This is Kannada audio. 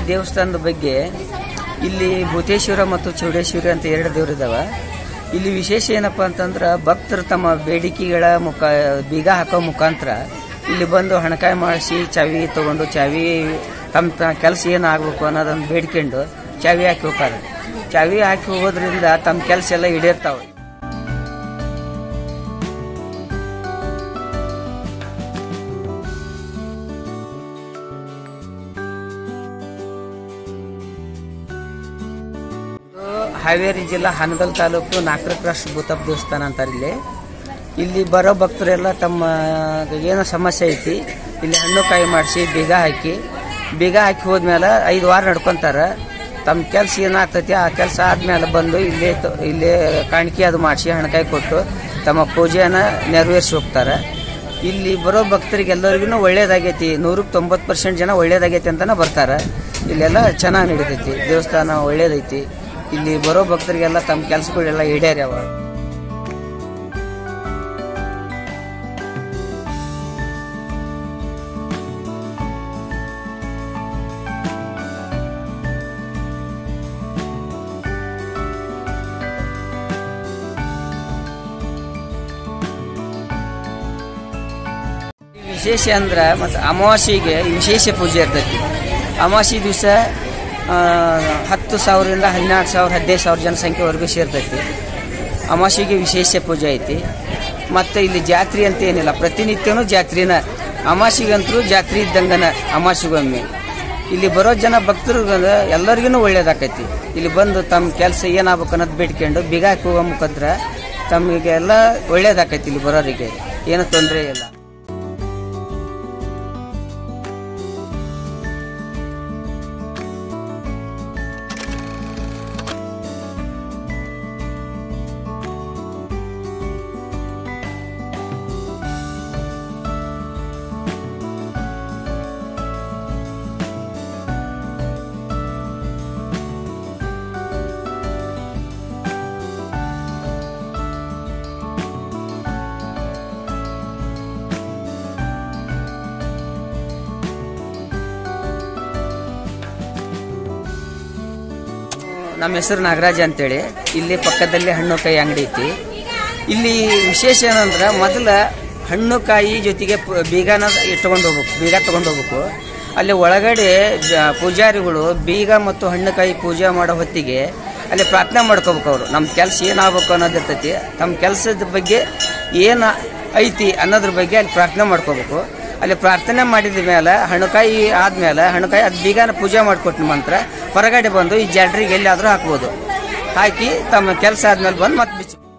ದೇವಸ್ಥಾನದ ಬಗ್ಗೆ ಇಲ್ಲಿ ಭೂತೇಶ್ವರ ಮತ್ತು ಚೌಡೇಶ್ವರಿ ಅಂತ ಎರಡು ದೇವರಿದಾವ ಇಲ್ಲಿ ವಿಶೇಷ ಏನಪ್ಪಾ ಅಂತಂದ್ರೆ ಭಕ್ತರು ತಮ್ಮ ಬೇಡಿಕೆಗಳ ಮುಖ ಬೀಗ ಹಾಕೋ ಮುಖಾಂತರ ಇಲ್ಲಿ ಬಂದು ಹಣಕಾಯಿ ಮಾಡಿಸಿ ಚಾವಿ ತಗೊಂಡು ಚಾವಿ ತಮ್ಮ ಕೆಲಸ ಏನಾಗಬೇಕು ಅನ್ನೋದನ್ನು ಬೇಡ್ಕೊಂಡು ಚಾವಿ ಹಾಕಿ ಹೋಗ್ತಾರೆ ಚಾವಿ ಹಾಕಿ ಹೋಗೋದ್ರಿಂದ ತಮ್ಮ ಕೆಲಸ ಎಲ್ಲ ಈಡೇರ್ತಾವೆ ಹಾವೇರಿ ಜಿಲ್ಲಾ ಹಾನಗಲ್ ತಾಲೂಕು ನಾಲ್ಕರ ಕ್ರಾಸ್ ಭೂತಪ್ಪ ದೇವಸ್ಥಾನ ಅಂತಾರೆ ಇಲ್ಲಿ ಇಲ್ಲಿ ಬರೋ ಭಕ್ತರೆಲ್ಲ ತಮ್ಮ ಏನೋ ಸಮಸ್ಯೆ ಐತಿ ಇಲ್ಲಿ ಹಣ್ಣು ಕಾಯಿ ಮಾಡಿಸಿ ಬೀಗ ಹಾಕಿ ಬೀಗ ಹಾಕಿ ಹೋದ್ಮೇಲೆ ಐದು ವಾರ ನಡ್ಕೊಂತಾರ ತಮ್ಮ ಕೆಲಸ ಏನಾಗ್ತೈತಿ ಆ ಕೆಲಸ ಆದ್ಮೇಲೆ ಬಂದು ಇಲ್ಲೇ ತ- ಇಲ್ಲೇ ಕಾಣಿಕೆ ಅದು ಮಾಡಿಸಿ ಹಣಕಾಯಿ ಕೊಟ್ಟು ತಮ್ಮ ಪೂಜೆನ ನೆರವೇರಿಸಿ ಹೋಗ್ತಾರೆ ಇಲ್ಲಿ ಬರೋ ಭಕ್ತರಿಗೆಲ್ಲರಿಗೂ ಒಳ್ಳೇದಾಗೈತಿ ನೂರಕ್ಕೆ ತೊಂಬತ್ತು ಪರ್ಸೆಂಟ್ ಜನ ಒಳ್ಳೇದಾಗೈತಿ ಅಂತಾನೆ ಬರ್ತಾರೆ ಇಲ್ಲೆಲ್ಲ ಚೆನ್ನಾಗಿ ನಡೀತೈತಿ ದೇವಸ್ಥಾನ ಒಳ್ಳೇದೈತಿ ಇಲ್ಲಿ ಬರೋ ಭಕ್ತರಿಗೆಲ್ಲ ತಮ್ಮ ಕೆಲಸಗಳೆಲ್ಲ ಈಡೇರ್ಯಾವ ವಿಶೇಷ ಅಂದ್ರೆ ಮತ್ತು ಅಮಾವಾಸ್ಯೆಗೆ ವಿಶೇಷ ಪೂಜೆ ಇರ್ತೈತಿ ಅಮಾವಾಸ್ಯೆ ದಿವಸ ಹತ್ತು ಸಾವಿರದಿಂದ ಹನ್ನೆರಡು ಸಾವಿರ ಹದಿನೈದು ಸಾವಿರ ಜನಸಂಖ್ಯೆವರೆಗೂ ಸೇರ್ತೈತಿ ಅಮಾವಾಸ್ಯೆಗೆ ವಿಶೇಷ ಪೂಜೆ ಐತಿ ಮತ್ತು ಇಲ್ಲಿ ಜಾತ್ರೆ ಅಂತ ಏನಿಲ್ಲ ಪ್ರತಿನಿತ್ಯನೂ ಜಾತ್ರೆನ ಅಮಾವಾಸ್ಯೆಗಂತೂ ಜಾತ್ರೆ ಇದ್ದಂಗನ ಅಮಾವಾಸ್ಯೆಗೊಮ್ಮೆ ಇಲ್ಲಿ ಬರೋ ಜನ ಭಕ್ತರು ಎಲ್ಲರಿಗೂ ಒಳ್ಳೇದಾಕೈತಿ ಇಲ್ಲಿ ಬಂದು ತಮ್ಮ ಕೆಲಸ ಏನಾಗಬೇಕು ಅನ್ನೋದು ಬೇಡ್ಕೊಂಡು ಬೀಗ ಹಾಕಿ ಹೋಗೋ ಮುಖಾಂತರ ತಮಗೆಲ್ಲ ಒಳ್ಳೇದಾಕೈತಿ ಇಲ್ಲಿ ಬರೋರಿಗೆ ಏನು ತೊಂದರೆ ಇಲ್ಲ ನಮ್ಮ ಹೆಸರು ನಾಗರಾಜ ಅಂತೇಳಿ ಇಲ್ಲಿ ಪಕ್ಕದಲ್ಲಿ ಹಣ್ಣು ಕಾಯಿ ಅಂಗಡಿ ಐತಿ ಇಲ್ಲಿ ವಿಶೇಷ ಏನಂದ್ರೆ ಮೊದಲ ಹಣ್ಣು ಕಾಯಿ ಜೊತೆಗೆ ಪ- ಬೀಗನ ಇಟ್ಕೊಂಡು ಹೋಗ್ಬೇಕು ಬೀಗ ತಗೊಂಡು ಹೋಗ್ಬೇಕು ಅಲ್ಲಿ ಒಳಗಡೆ ಜ- ಪೂಜಾರಿಗಳು ಬೀಗ ಮತ್ತು ಹಣ್ಣು ಕಾಯಿ ಪೂಜೆ ಮಾಡೋ ಹೊತ್ತಿಗೆ ಅಲ್ಲಿ ಪ್ರಾರ್ಥನೆ ಮಾಡ್ಕೋಬೇಕು ಅವರು ನಮ್ಮ ಕೆಲಸ ಏನಾಗಬೇಕು ಅನ್ನೋದು ಇರ್ತೈತಿ ತಮ್ಮ ಕೆಲಸದ ಬಗ್ಗೆ ಏನು ಐತಿ ಅನ್ನೋದ್ರ ಬಗ್ಗೆ ಅಲ್ಲಿ ಪ್ರಾರ್ಥನೆ ಮಾಡ್ಕೋಬೇಕು ಅಲ್ಲಿ ಪ್ರಾರ್ಥನೆ ಮಾಡಿದ ಮೇಲೆ ಹಣಕಾಯಿ ಆದ್ಮೇಲೆ ಹಣಕಾಯಿ ಅದು ಬೀಗನ ಪೂಜೆ ಮಾಡಿಕೊಟ್ಟ ನಂತರ ಹೊರಗಡೆ ಬಂದು ಈ ಜಾಡ್ರಿಗೆ ಎಲ್ಲಾದರೂ ಹಾಕ್ಬೋದು ಹಾಕಿ ತಮ್ಮ ಕೆಲಸ ಆದ್ಮೇಲೆ ಬಂದು ಮತ್ತೆ ಬಿಚ್ಚಿ